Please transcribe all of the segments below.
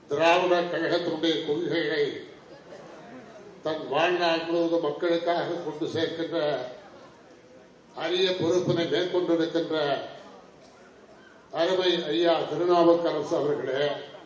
திராவிட கழகத்தினுடைய கொள்கைகளை தன் வாழ்நாள் முழுவதும் மக்களுக்காக கொண்டு சேர்க்கின்ற அரிய பொறுப்பினை மேற்கொண்டிருக்கின்ற அருமை ஐயா திருநாவுக்கரசு அவர்களே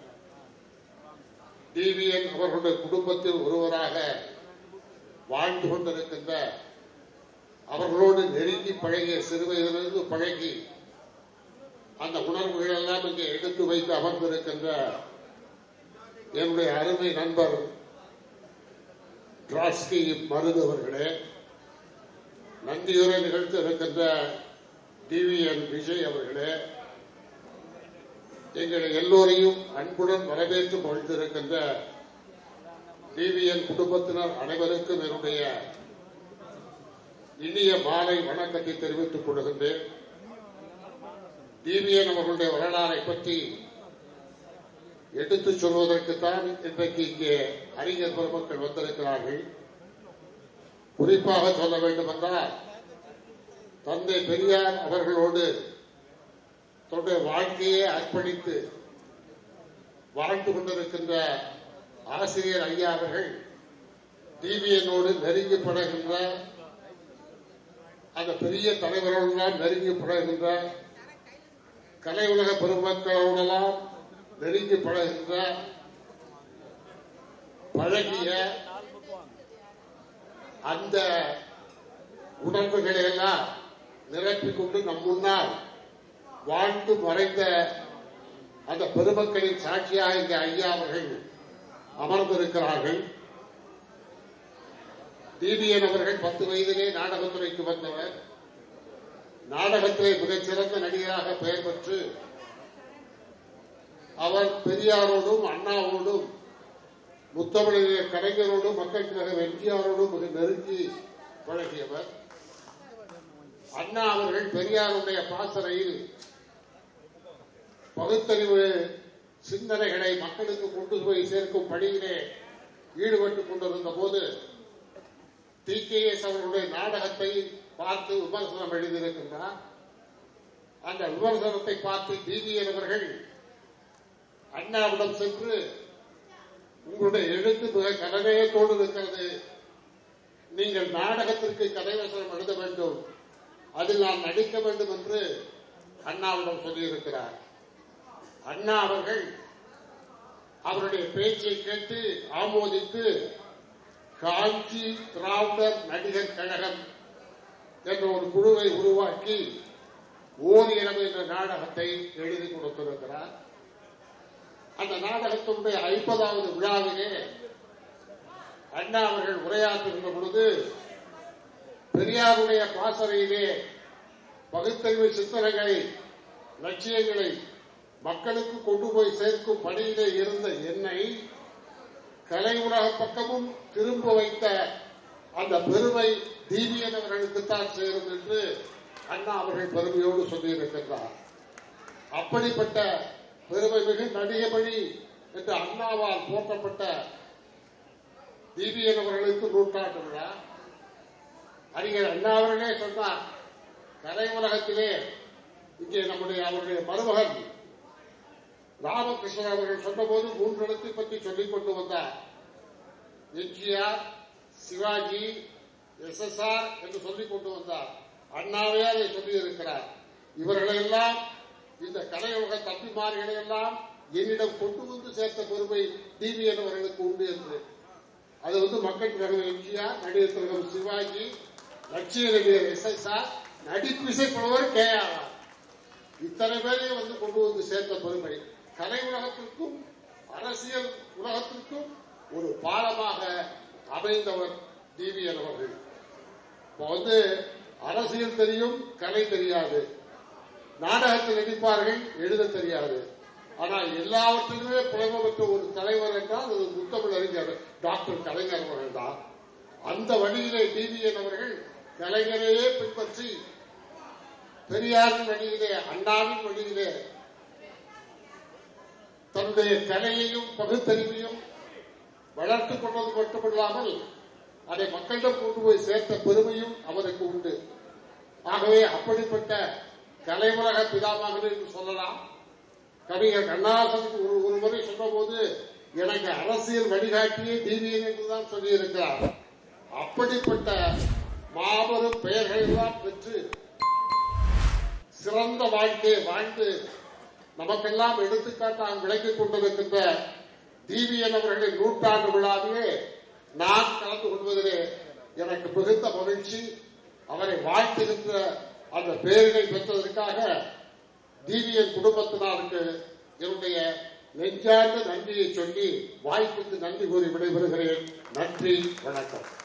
டிவிஎன் அவர்களுடைய குடும்பத்தில் ஒருவராக வாழ்ந்து கொண்டிருக்கின்ற அவர்களோடு நெருங்கி பழகிய சிறு வயதிலிருந்து பழகி அந்த உணர்வுகள் எல்லாம் இங்கே எடுத்து வைத்து அமர்ந்திருக்கின்ற என்னுடைய அருமை நண்பர் டிராஸ்கி மருது அவர்களே நன்றியுரை நிகழ்த்தி இருக்கின்ற டிவிஎன் விஜய் அவர்களே எங்கள் எல்லோரையும் அன்புடன் வரவேற்று மகிழ்ந்திருக்கின்ற டிவிஎன் குடும்பத்தினர் அனைவருக்கும் என்னுடைய இனிய மாலை வணக்கத்தை தெரிவித்துக் கொள்கின்றேன் டிவிஎன் அவர்களுடைய வரலாறை பற்றி எடுத்துச் சொல்வதற்குத்தான் இன்றைக்கு இங்கே அறிஞர் பெருமக்கள் வந்திருக்கிறார்கள் குறிப்பாக சொல்ல வேண்டும் என்றால் தந்தை பெரியார் அவர்களோடு தன்னுடைய வாழ்க்கையை அர்ப்பணித்து வாழ்ந்து கொண்டிருக்கின்ற ஆசிரியர் ஐயா அவர்கள் டிவிஎனோடு நெருங்கி பழகின்ற அந்த பெரிய தலைவர்களெல்லாம் நெருங்கி பழகின்ற கலை உலக பெருமக்களோடெல்லாம் நெருங்கி பழகின்ற பழகிய அந்த உணர்வுகளை எல்லாம் நிரப்பிக் கொண்டு நம் முன்னால் வாழ்ந்து மறைந்த அந்த பெருமக்களின் சாட்சியாக இங்கே ஐயா அவர்கள் அமர்ந்திருக்கிறார்கள் டிடிஎன் அவர்கள் பத்து வயதிலே நாடகத்துறைக்கு வந்தவர் நாடகத்திலே மிகச்சிறந்த நடிகராக பெயர் பெற்று அவர் பெரியாரோடும் அண்ணாவோடும் முத்தமிழிலே கலைஞரோடும் மக்கள் கழகம் எம்ஜிஆரோடும் மிக நெருங்கி பழகியவர் அண்ணா அவர்கள் பெரியாருடைய பாசறையில் பகுத்தறிவு சிந்தனைகளை மக்களுக்கு கொண்டு போய் சேர்க்கும் பணியிலே ஈடுபட்டுக் கொண்டிருந்த போது டி கே எஸ் அவர்களுடைய நாடகத்தை பார்த்து விமர்சனம் எழுதியிருக்கின்றார் அந்த விமர்சனத்தை பார்த்து டிவிஎன் அவர்கள் அண்ணாவிடம் சென்று உங்களுடைய எழுத்து மிக கலநயத்தோடு இருக்கிறது நீங்கள் நாடகத்திற்கு கதைவசனம் எழுத வேண்டும் அதில் நான் நடிக்க வேண்டும் என்று அண்ணாவிடம் சொல்லியிருக்கிறார் அண்ணா அவர்கள் அவருடைய பேச்சை கேட்டு ஆமோதித்து காஞ்சி திராவிடர் நடிகர் கழகம் என்ற ஒரு குழுவை உருவாக்கி ஓர் இரவு என்ற நாடகத்தை எழுதி கொடுத்திருக்கிறார் அந்த நாடகத்தினுடைய ஐம்பதாவது விழாவிலே அண்ணா அவர்கள் உரையாற்றுகின்ற பொழுது பெரியாருடைய பாசறையிலே பகுத்தறிவு சிந்தனைகளை லட்சியங்களை மக்களுக்கு கொண்டு போய் சேர்க்கும் பணியிலே இருந்த என்னை கலை உலக பக்கமும் திரும்ப வைத்த அந்த பெருமை டிவிஎன் அவர்களுக்குத்தான் சேரும் என்று அண்ணா அவர்கள் பெருமையோடு சொல்லியிருக்கின்றார் அப்படிப்பட்ட பெருமை மிகு நடிகமணி என்று அண்ணாவால் போற்றப்பட்ட டிவிஎன் அவர்களுக்கு நூற்றாண்டு விழா அறிஞர் அண்ணா அவர்களே சொன்னார் கலை உலகத்திலே இங்கே நம்முடைய அவருடைய மருமகன் ராமகிருஷ்ணன் அவர்கள் சொன்னபோது மூன்று இடத்தை பற்றி சொல்லிக் கொண்டு வந்தார் MGR Sivaji S S R என்று சொல்லிக் கொண்டு வந்தார் அண்ணாவே அதை சொல்லியிருக்கிறார் இவர்களெல்லாம் இந்த கலையுலக தம்பிமார்களை எல்லாம் என்னிடம் கொண்டு வந்து சேர்த்த பெருமை டிவிஎன் அவர்களுக்கு உண்டு என்று அது வந்து மக்கள் கழகம் எம்ஜிஆர் நடிகர் திலகம் சிவாஜி லட்சிய நடிகர் எஸ் எஸ் ஆர் நடிப்பு இசைப்படுவர் கே ஆர் இத்தனை பேரையும் வந்து கொண்டு வந்து சேர்த்த பெருமை கலை உலகத்திற்கும் அரசியல் உலகத்திற்கும் ஒரு பாலமாக அமைந்தவர் டிவிஎன் அவர்கள் இப்போ வந்து அரசியல் தெரியும் கலை தெரியாது நாடகத்தில் நடிப்பார்கள் எழுத தெரியாது ஆனால் எல்லாவற்றிலுமே புலமை பெற்ற ஒரு தலைவர் என்றால் அது முத்தமிழ் அறிஞர் டாக்டர் கலைஞர் அவர்கள் தான் அந்த வழியிலே டிவிஎன் அவர்கள் கலைஞரையே பின்பற்றி பெரியாரின் வழியிலே அண்ணாவின் வழியிலே தன்னுடைய கலையையும் பகுத்தறிவையும் வளர்த்துக் கொண்டது மட்டுமில்லாமல் அதை மக்களிடம் கொண்டு போய் சேர்த்த பெருமையும் அவருக்கு உண்டு ஆகவே அப்படிப்பட்ட கலைமுலக பிதாமகன் என்று சொல்லலாம் கவிஞர் கண்ணாசன் ஒரு ஒரு முறை சொன்னபோது எனக்கு அரசியல் வழிகாட்டியே டிவிஎன் என்றுதான் சொல்லியிருக்கிறார் அப்படிப்பட்ட மாபெரும் பெயர்களை எல்லாம் பெற்று சிறந்த வாழ்க்கையை வாழ்ந்து நமக்கெல்லாம் எடுத்துக்காட்டாக விளங்கிக் கொண்டிருக்கின்ற டிவிஎன் அவர்களின் நூற்றாண்டு விழாவிலே நான் கலந்து கொள்வதிலே எனக்கு மிகுந்த மகிழ்ச்சி அவரை வாழ்த்துகின்ற அந்த பெயர்களை பெற்றதற்காக டிவிஎன் குடும்பத்தினருக்கு என்னுடைய நெஞ்சார்ந்த நன்றியை சொல்லி வாய்ப்புக்கு நன்றி கூறி விடைபெறுகிறேன் நன்றி வணக்கம்